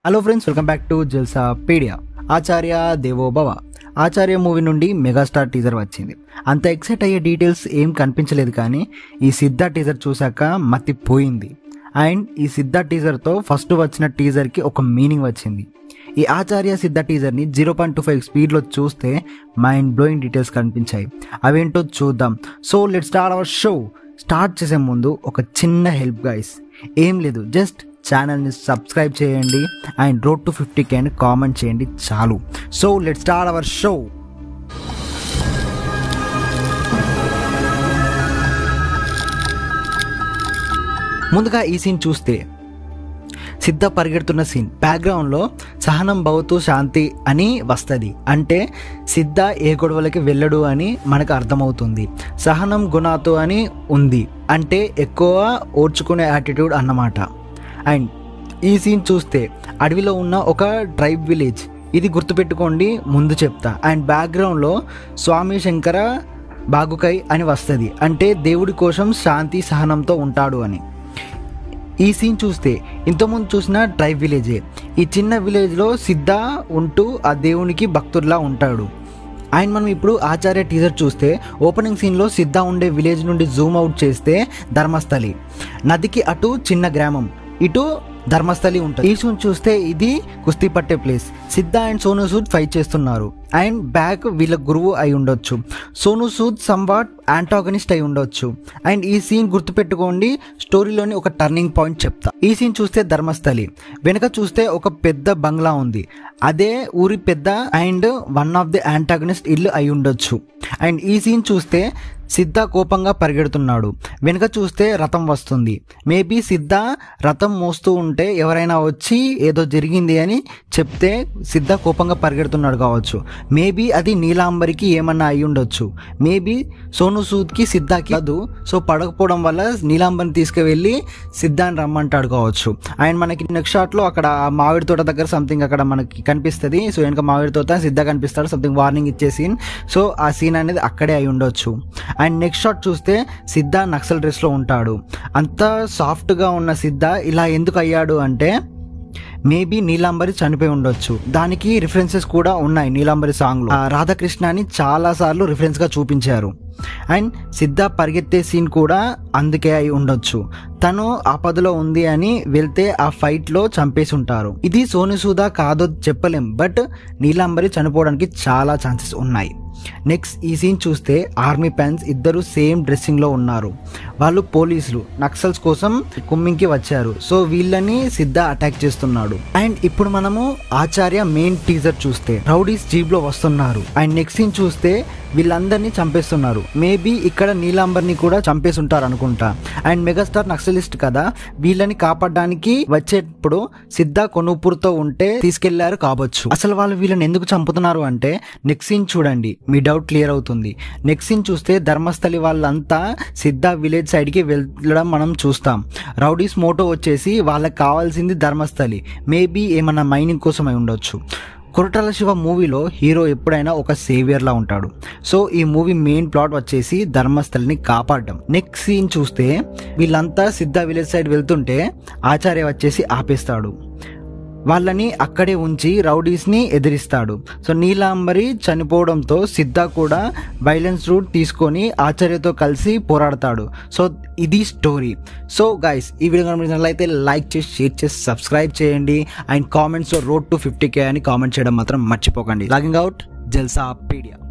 hello friends welcome back to Jalsapedia Acharya Devo Bhava Acharya movie నుండి megastar teaser వచ్చింది అంత ఎక్సైట్ అయ్యే డీటెయిల్స్ ఏం కనిపించలేదు కానీ ఈ సిద్ధ టీజర్ చూశాక మతి పోయింది అండ్ ఈ సిద్ధ టీజర్తో ఫస్ట్ వచ్చిన టీజర్కి ఒక మీనింగ్ వచ్చింది ఈ ఆచార్య సిద్ధ టీజర్ని జీరో పాయింట్ టూ ఫైవ్ స్పీడ్లో చూస్తే మైండ్ బ్లోయింగ్ డీటెయిల్స్ కనిపించాయి అవేంటో చూద్దాం so let start our show start చేసే ముందు ఒక చిన్న హెల్ప్ గైస్ ఏం లేదు జస్ట్ ఛానల్ని సబ్స్క్రైబ్ చేయండి అండ్ రోడ్ టు ఫిఫ్టీకి అని కామెంట్ చేయండి చాలు so let start our show ముందుగా ఈ సీన్ చూస్తే సిద్ధ పరిగెడుతున్న సీన్ బ్యాక్గ్రౌండ్లో సహనం భవతు శాంతి అని వస్తుంది అంటే సిద్ధ ఏ గొడవలకి వెళ్ళడు అని మనకు అర్థమవుతుంది సహనం గుణాతు అని ఉంది అంటే ఎక్కువ ఓర్చుకునే యాటిట్యూడ్ అన్నమాట అండ్ ఈ సీన్ చూస్తే అడవిలో ఉన్న ఒక ట్రైబ్ విలేజ్ ఇది గుర్తుపెట్టుకోండి ముందు చెప్తా అండ్ బ్యాక్గ్రౌండ్లో స్వామి శంకర బాగుకై అని వస్తుంది అంటే దేవుడి కోసం శాంతి సహనంతో ఉంటాడు అని ఈ సీన్ చూస్తే ఇంతకుముందు చూసిన ట్రైబ్ విలేజే ఈ చిన్న విలేజ్లో సిద్ధ ఉంటూ ఆ దేవునికి భక్తుడిలా ఉంటాడు అండ్ మనం ఇప్పుడు ఆచార్య టీజర్ చూస్తే ఓపెనింగ్ సీన్లో సిద్ధ ఉండే విలేజ్ నుండి జూమ్ అవుట్ చేస్తే ధర్మస్థలి నదికి అటు చిన్న గ్రామం ఇటు ధర్మస్థలి ఉంటుంది ఈ సీన్ చూస్తే ఇది కుస్తీ పట్టే place Siddha and Sonu Sood fight చేస్తున్నారు అండ్ బ్యాక్ వీళ్ళ గురువు అయి ఉండొచ్చు సోను సూద్ సంవాట్ యాంటాగనిస్ట్ అయి ఉండొచ్చు అండ్ ఈ సీన్ గుర్తుపెట్టుకోండి స్టోరీలోని ఒక టర్నింగ్ పాయింట్ చెప్తా ఈ సీన్ చూస్తే ధర్మస్థలి వెనక చూస్తే ఒక పెద్ద బంగ్లా ఉంది అదే ఊరి పెద్ద and one of the antagonist ఇల్లు అయి ఉండొచ్చు అండ్ ఈ సీన్ చూస్తే సిద్ధ కోపంగా పరిగెడుతున్నాడు వెనుక చూస్తే రథం వస్తుంది మేబీ సిద్ధ రథం మోస్తూ ఉంటే ఎవరైనా వచ్చి ఏదో జరిగింది అని చెప్తే సిద్ధ కోపంగా పరిగెడుతున్నాడు కావచ్చు మేబీ అది నీలాంబరికి ఏమన్నా అయి ఉండొచ్చు మేబీ సోను సూద్కి సిద్ధాకి కాదు సో పడకపోవడం వల్ల నీలాంబరిని తీసుకువెళ్ళి సిద్ధాన్ని రమ్మంటాడు కావచ్చు అండ్ మనకి నెక్స్ట్ షాట్లో అక్కడ ఆ మామిడి తోట దగ్గర సంథింగ్ అక్కడ మనకి కనిపిస్తుంది సో వెనక మామిడి తోట సిద్ధ కనిపిస్తాడు సంథింగ్ వార్నింగ్ ఇచ్చే సీన్ సో ఆ సీన్ అనేది అక్కడే అయి ఉండొచ్చు అండ్ నెక్స్ట్ షాట్ చూస్తే సిద్ధ నక్సల్ డ్రెస్లో ఉంటాడు అంత సాఫ్ట్గా ఉన్న సిద్ధ ఇలా ఎందుకు అయ్యాడు అంటే మేబీ నీలాంబరి చనిపోయి ఉండొచ్చు దానికి రిఫరెన్సెస్ కూడా ఉన్నాయి నీలాంబరి సాంగ్లో ఆ రాధాకృష్ణని చాలా సార్లు రిఫరెన్స్గా చూపించారు అండ్ సిద్ధ పరిగెత్తే సీన్ కూడా అందుకే అయి ఉండొచ్చు తను ఆపదలో ఉంది అని వెళ్తే ఆ ఫైట్లో చంపేసి ఉంటారు ఇది సోను సూదా కాదో చెప్పలేం బట్ నీలాంబరి చనిపోవడానికి చాలా ఛాన్సెస్ ఉన్నాయి నెక్స్ట్ ఈ సీన్ చూస్తే ఆర్మీ ప్యాన్స్ ఇద్దరు సేమ్ డ్రెస్సింగ్లో ఉన్నారు వాళ్ళు పోలీసులు నక్సల్స్ కోసం కుమ్మింగ్కి వచ్చారు సో వీళ్ళని సిద్ధ అటాక్ చేస్తున్నాడు అండ్ ఇప్పుడు మనము ఆచార్య మెయిన్ టీజర్ చూస్తే రౌడీస్ జీప్ లో వస్తున్నారు అండ్ నెక్స్ట్ సీన్ చూస్తే వీళ్ళందరినీ చంపేస్తున్నారు మేబీ ఇక్కడ నీలాంబర్ని కూడా చంపేసి ఉంటారు అనుకుంటా అండ్ మెగాస్టార్ నక్సలిస్ట్ కదా వీళ్ళని కాపాడడానికి వచ్చేటప్పుడు సిద్ధ కొనుపూర్తో ఉంటే తీసుకెళ్లారు కావచ్చు అసలు వాళ్ళు వీళ్ళని ఎందుకు చంపుతున్నారు అంటే నెక్స్ట్ సీన్ చూడండి మీ డౌట్ క్లియర్ అవుతుంది నెక్స్ట్ సీన్ చూస్తే ధర్మస్థలి వాళ్ళంతా సిద్ధ విలేజ్ సైడ్కి వెళ్ళడం మనం చూస్తాం రౌడీస్ మోటో వచ్చేసి వాళ్ళకి కావాల్సింది ధర్మస్థలి మేబీ ఏమన్నా మైనింగ్ కోసం అయి ఉండొచ్చు కొరటాల శివ మూవీలో హీరో ఎప్పుడైనా ఒక సేవియర్లా ఉంటాడు సో ఈ మూవీ మెయిన్ ప్లాట్ వచ్చేసి ధర్మస్థలిని కాపాడడం నెక్స్ట్ సీన్ చూస్తే వీళ్ళంతా సిద్ధ విలేజ్ సైడ్ వెళ్తుంటే ఆచార్య వచ్చేసి ఆపేస్తాడు వాళ్ళని అక్కడే ఉంచి రౌడీస్ని ఎదిరిస్తాడు సో నీలాంబరి చనిపోవడంతో సిద్ధ కూడా వైలెన్స్ రూట్ తీసుకొని ఆచార్యతో కలిసి పోరాడతాడు సో ఇది స్టోరీ సో గైస్ ఈ వీడియో కనిపించినట్లయితే లైక్ చేసి షేర్ చేసి సబ్స్క్రైబ్ చేయండి అండ్ కామెంట్స్లో రోడ్ టు ఫిఫ్టీ కే అని కామెంట్ చేయడం మాత్రం మర్చిపోకండి లాగింగ్ అవుట్ జల్సా పీడియా